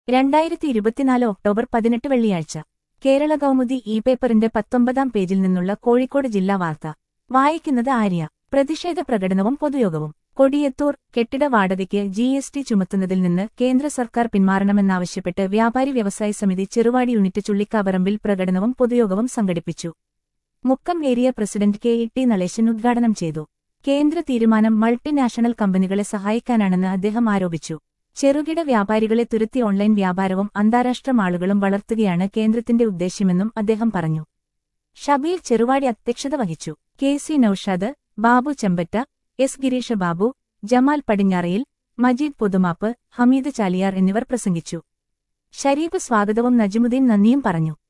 രണ്ടായിരത്തി ഇരുപത്തിനാല് ഒക്ടോബർ പതിനെട്ട് വെള്ളിയാഴ്ച കേരള കൗമുദി ഇ പേപ്പറിന്റെ പത്തൊമ്പതാം പേജിൽ നിന്നുള്ള കോഴിക്കോട് ജില്ലാ വാർത്ത വായിക്കുന്നത് ആര്യ പ്രതിഷേധ പ്രകടനവും പൊതുയോഗവും കൊടിയത്തൂർ കെട്ടിട വാടകയ്ക്ക് ജി എസ് ടി ചുമത്തുന്നതിൽ നിന്ന് കേന്ദ്ര സർക്കാർ പിന്മാറണമെന്നാവശ്യപ്പെട്ട് വ്യാപാരി വ്യവസായ സമിതി ചെറുവാടി യൂണിറ്റ് ചുള്ളിക്കാപറമ്പിൽ പ്രകടനവും പൊതുയോഗവും സംഘടിപ്പിച്ചു Mukkam area president K E T Naleshan ഉദ്ഘാടനം ചെയ്തു കേന്ദ്ര തീരുമാനം മൾട്ടിനാഷണൽ കമ്പനികളെ സഹായിക്കാനാണെന്ന് അദ്ദേഹം ആരോപിച്ചു ചെറുകിട വ്യാപാരികളെ തുരുത്തി ഓൺലൈൻ വ്യാപാരവും അന്താരാഷ്ട്ര മാളുകളും വളർത്തുകയാണ് കേന്ദ്രത്തിന്റെ ഉദ്ദേശ്യമെന്നും അദ്ദേഹം പറഞ്ഞു ഷബീർ ചെറുവാടി അധ്യക്ഷത വഹിച്ചു K C Noushad Babu Chembatta S Girisha Babu Jamal Padinjarayil Majeed പൊതുമാപ്പ് ഹമീദ് ചാലിയാർ എന്നിവർ പ്രസംഗിച്ചു ഷരീഫ് സ്വാഗതവും നജിമുദ്ദീൻ നന്ദിയും പറഞ്ഞു